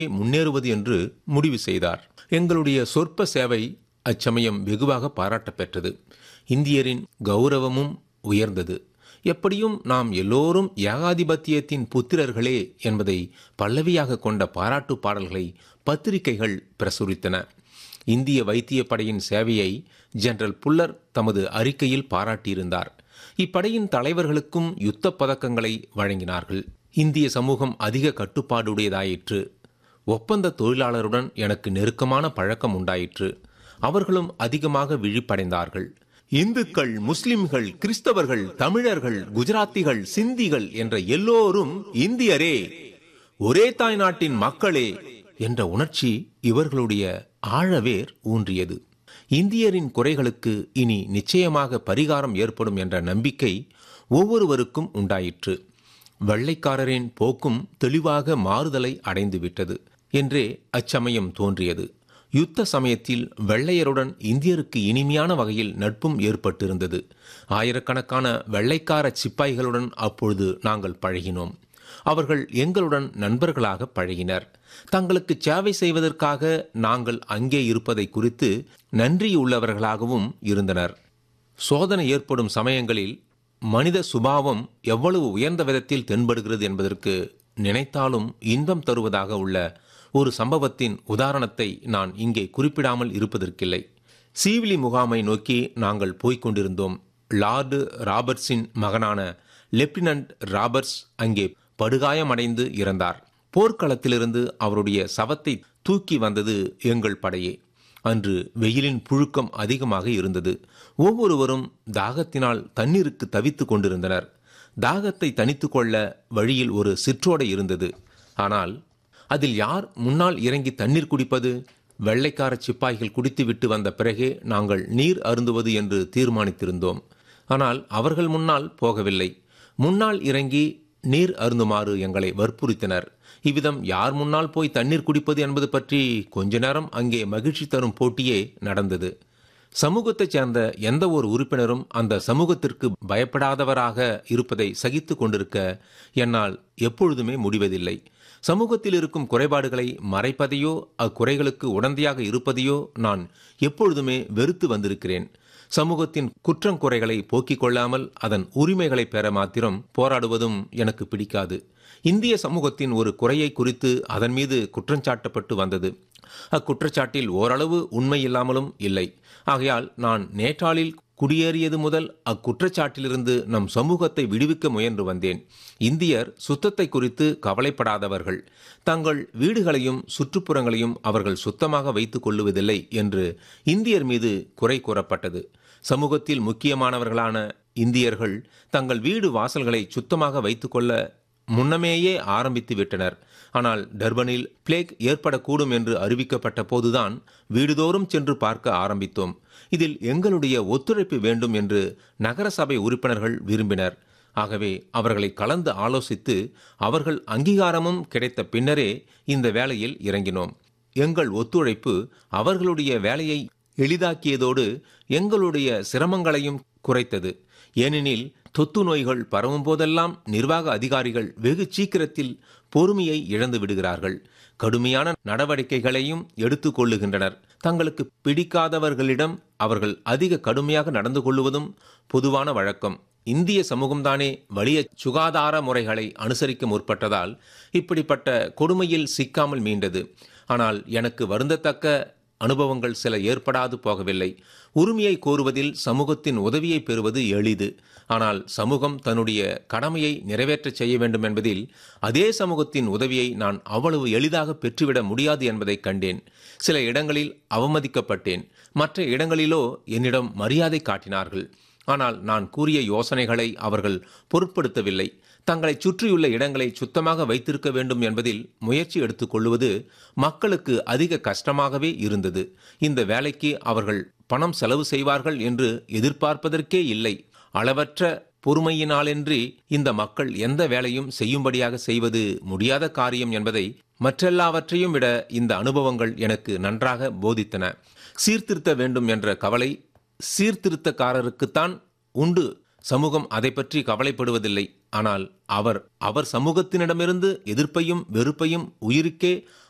முன்னேறுவது என்று முடிவு செய்தார் எங்களுடைய சொற்ப சேவை அச்சமயம் வெகுவாக பாராட்டப் பெற்றது இந்தியரின் கௌரவமும் உயர்ந்தது எப்படியும் நாம் எல்லோரும் ஏகாதிபத்தியத்தின் புத்திரர்களே என்பதை பல்லவியாக கொண்ட பாராட்டு பாடல்களை பத்திரிகைகள் பிரசுரித்தன இந்திய வைத்திய படையின் சேவையை ஜெனரல் புல்லர் தமது அறிக்கையில் பாராட்டியிருந்தார் இப்படையின் தலைவர்களுக்கும் யுத்த பதக்கங்களை வழங்கினார்கள் இந்திய சமூகம் அதிக கட்டுப்பாடுடையதாயிற்று ஒப்பந்த தொழிலாளருடன் எனக்கு நெருக்கமான பழக்கம் உண்டாயிற்று அவர்களும் அதிகமாக விழிப்படைந்தார்கள் இந்துக்கள் முஸ்லிம்கள் கிறிஸ்தவர்கள் தமிழர்கள் குஜராத்திகள் சிந்திகள் என்ற எல்லோரும் இந்தியரே ஒரே தாய் நாட்டின் மக்களே என்ற உணர்ச்சி இவர்களுடைய ஆழவேர் ஊன்றியது இந்தியரின் குறைகளுக்கு இனி நிச்சயமாக பரிகாரம் ஏற்படும் என்ற நம்பிக்கை ஒவ்வொருவருக்கும் உண்டாயிற்று வெள்ளைக்காரரின் போக்கும் தெளிவாக மாறுதலை அடைந்துவிட்டது என்றே அச்சமயம் தோன்றியது யுத்த சமயத்தில் வெள்ளையருடன் இந்தியருக்கு இனிமையான வகையில் நட்பும் ஏற்பட்டிருந்தது ஆயிரக்கணக்கான வெள்ளைக்கார சிப்பாய்களுடன் அப்பொழுது நாங்கள் பழகினோம் அவர்கள் எங்களுடன் நண்பர்களாக பழகினர் தங்களுக்கு சேவை செய்வதற்காக நாங்கள் அங்கே இருப்பதை குறித்து நன்றியுள்ளவர்களாகவும் இருந்தனர் சோதனை ஏற்படும் சமயங்களில் மனித சுபாவம் எவ்வளவு உயர்ந்த விதத்தில் தென்படுகிறது என்பதற்கு நினைத்தாலும் இன்பம் தருவதாக உள்ள ஒரு சம்பவத்தின் உதாரணத்தை நான் இங்கே குறிப்பிடாமல் இருப்பதற்கில்லை சீவிலி முகாமை நோக்கி நாங்கள் போய்க் கொண்டிருந்தோம் லார்டு ராபர்ட்ஸின் மகனான லெப்டினன்ட் ராபர்ட்ஸ் அங்கே படுகாயமடைந்து இறந்தார் போர்க்களத்திலிருந்து அவருடைய சவத்தை தூக்கி வந்தது எங்கள் படையே அன்று வெயிலின் புழுக்கம் அதிகமாக இருந்தது ஒவ்வொருவரும் தாகத்தினால் தண்ணீருக்கு தவித்து கொண்டிருந்தனர் தாகத்தை தனித்து கொள்ள வழியில் ஒரு சிற்றோடை இருந்தது ஆனால் அதில் யார் முன்னால் இறங்கி தண்ணீர் குடிப்பது வெள்ளைக்கார சிப்பாய்கள் குடித்துவிட்டு வந்த பிறகே நாங்கள் நீர் அருந்துவது என்று தீர்மானித்திருந்தோம் ஆனால் அவர்கள் முன்னால் போகவில்லை முன்னால் இறங்கி நீர் அருந்துமாறு எங்களை வற்புறுத்தினர் இவ்விதம் யார் முன்னால் போய் தண்ணீர் குடிப்பது என்பது பற்றி கொஞ்ச நேரம் அங்கே மகிழ்ச்சி தரும் போட்டியே நடந்தது சமூகத்தைச் சேர்ந்த எந்த ஒரு உறுப்பினரும் அந்த சமூகத்திற்கு பயப்படாதவராக இருப்பதை சகித்து கொண்டிருக்க என்னால் எப்பொழுதுமே முடிவதில்லை சமூகத்தில் இருக்கும் குறைபாடுகளை மறைப்பதையோ அக்குறைகளுக்கு உடந்தையாக இருப்பதையோ நான் எப்பொழுதுமே வெறுத்து வந்திருக்கிறேன் சமூகத்தின் குற்றங்குறைகளை போக்கிக் கொள்ளாமல் அதன் உரிமைகளை பெற மாத்திரம் போராடுவதும் எனக்கு பிடிக்காது இந்திய சமூகத்தின் ஒரு குறையை குறித்து அதன் மீது குற்றஞ்சாட்டப்பட்டு வந்தது அக்குற்றச்சாட்டில் ஓரளவு உண்மை இல்லாமலும் இல்லை ஆகையால் நான் நேற்றாளில் குடியேறியது முதல் அக்குற்றச்சாட்டிலிருந்து நம் சமூகத்தை விடுவிக்க முயன்று வந்தேன் இந்தியர் சுத்தத்தை குறித்து கவலைப்படாதவர்கள் தங்கள் வீடுகளையும் சுற்றுப்புறங்களையும் அவர்கள் சுத்தமாக வைத்துக் கொள்ளுவதில்லை என்று இந்தியர் மீது குறை கூறப்பட்டது சமூகத்தில் முக்கியமானவர்களான இந்தியர்கள் தங்கள் வீடு வாசல்களை சுத்தமாக வைத்துக்கொள்ள முன்னமேயே ஆரம்பித்து விட்டனர் ஆனால் டர்பனில் பிளேக் ஏற்படக்கூடும் என்று அறிவிக்கப்பட்ட போதுதான் வீடுதோறும் சென்று பார்க்க ஆரம்பித்தோம் இதில் எங்களுடைய ஒத்துழைப்பு வேண்டும் என்று நகரசபை உறுப்பினர்கள் விரும்பினர் ஆகவே அவர்களை கலந்து ஆலோசித்து அவர்கள் அங்கீகாரமும் கிடைத்த பின்னரே இந்த வேலையில் இறங்கினோம் எங்கள் ஒத்துழைப்பு அவர்களுடைய வேலையை எளிதாக்கியதோடு எங்களுடைய சிரமங்களையும் குறைத்தது ஏனெனில் தொத்து நோய்கள் பரவும் போதெல்லாம் நிர்வாக அதிகாரிகள் வெகு சீக்கிரத்தில் பொறுமையை இழந்து விடுகிறார்கள் கடுமையான நடவடிக்கைகளையும் எடுத்துக் கொள்ளுகின்றனர் தங்களுக்கு பிடிக்காதவர்களிடம் அவர்கள் அதிக கடுமையாக நடந்து கொள்வதும் பொதுவான வழக்கம் இந்திய சமூகம்தானே வலிய சுகாதார முறைகளை அனுசரிக்க முற்பட்டதால் இப்படிப்பட்ட கொடுமையில் சிக்காமல் மீண்டது ஆனால் எனக்கு வருந்தத்தக்க அனுபவங்கள் சில ஏற்படாது போகவில்லை உரிமையை கோருவதில் சமூகத்தின் உதவியை பெறுவது எளிது ஆனால் சமூகம் தன்னுடைய கடமையை நிறைவேற்றச் செய்ய வேண்டும் என்பதில் அதே சமூகத்தின் உதவியை நான் அவ்வளவு எளிதாக பெற்றுவிட முடியாது என்பதை கண்டேன் சில இடங்களில் அவமதிக்கப்பட்டேன் மற்ற இடங்களிலோ என்னிடம் மரியாதை காட்டினார்கள் ஆனால் நான் கூறிய யோசனைகளை அவர்கள் பொருட்படுத்தவில்லை தங்களை சுற்றியுள்ள இடங்களை சுத்தமாக வைத்திருக்க வேண்டும் என்பதில் முயற்சி எடுத்துக்கொள்வது மக்களுக்கு அதிக கஷ்டமாகவே இருந்தது இந்த வேலைக்கு அவர்கள் பணம் செலவு செய்வார்கள் என்று எதிர்பார்ப்பதற்கே இல்லை அளவற்ற பொறுமையினாலின்றி இந்த மக்கள் எந்த வேலையும் செய்யும்படியாக செய்வது முடியாத காரியம் என்பதை மற்றெல்லாவற்றையும் விட இந்த அனுபவங்கள் எனக்கு நன்றாக போதித்தன சீர்திருத்த வேண்டும் என்ற கவலை சீர்திருத்தக்காரருக்குத்தான் உண்டு சமூகம் அதை பற்றி கவலைப்படுவதில்லை ஆனால் அவர் அவர் சமூகத்தினிடமிருந்து எதிர்ப்பையும் வெறுப்பையும் உயிருக்கே